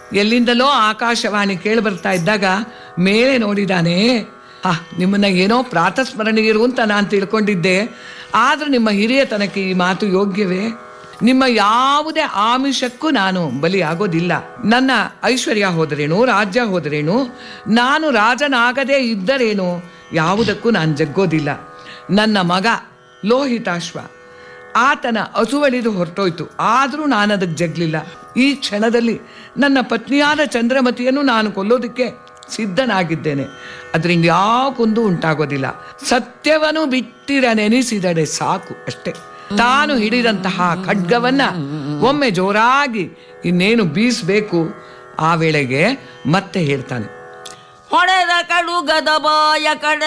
ಎಲ್ಲಿಂದಲೋ ಆಕಾಶವಾಣಿ ಕೇಳಿ ಬರ್ತಾ ಇದ್ದಾಗ ಮೇಲೆ ನೋಡಿದಾನೆ ಆ ನಿಮ್ಮನ್ನ ಏನೋ ಪ್ರಾತಸ್ಮರಣೀಯರು ಅಂತ ನಾನು ತಿಳ್ಕೊಂಡಿದ್ದೆ ಆದ್ರೂ ನಿಮ್ಮ ಹಿರಿಯತನಕ್ಕೆ ಈ ಮಾತು ಯೋಗ್ಯವೇ ನಿಮ್ಮ ಯಾವುದೇ ಆಮಿಷಕ್ಕೂ ನಾನು ಬಲಿಯಾಗೋದಿಲ್ಲ ನನ್ನ ಐಶ್ವರ್ಯ ಹೋದರೇನು ರಾಜ್ಯ ಹೋದರೇನು ನಾನು ರಾಜನಾಗದೇ ಇದ್ದರೇನು ಯಾವುದಕ್ಕೂ ನಾನು ಜಗ್ಗೋದಿಲ್ಲ ನನ್ನ ಮಗ ಲೋಹಿತಾಶ್ವ ಆತನ ಅಸುವಳಿದು ಹೊರಟೋಯ್ತು ಆದರೂ ನಾನು ಅದಕ್ಕೆ ಜಗ್ಲಿಲ್ಲ ಈ ಕ್ಷಣದಲ್ಲಿ ನನ್ನ ಪತ್ನಿಯಾದ ಚಂದ್ರಮತಿಯನ್ನು ನಾನು ಕೊಲ್ಲೋದಕ್ಕೆ ಸಿದ್ಧನಾಗಿದ್ದೇನೆ ಅದರಿಂದ ಯಾವ ಕುಂದು ಉಂಟಾಗೋದಿಲ್ಲ ಸತ್ಯವನ್ನು ಬಿಟ್ಟಿರ ನೆನೆಸಿದಡೆ ಸಾಕು ಅಷ್ಟೇ ತಾನು ಹಿಡಿದಂತಹ ಖಡ್ಗವನ್ನ ಒಮ್ಮೆ ಜೋರಾಗಿ ಇನ್ನೇನು ಬೀಸಬೇಕು ಆ ವೇಳೆಗೆ ಮತ್ತೆ ಹೇಳ್ತಾನೆ ಹೊಡೆದ ಕಡುಗದ ಬಾಯ ಕಡೆ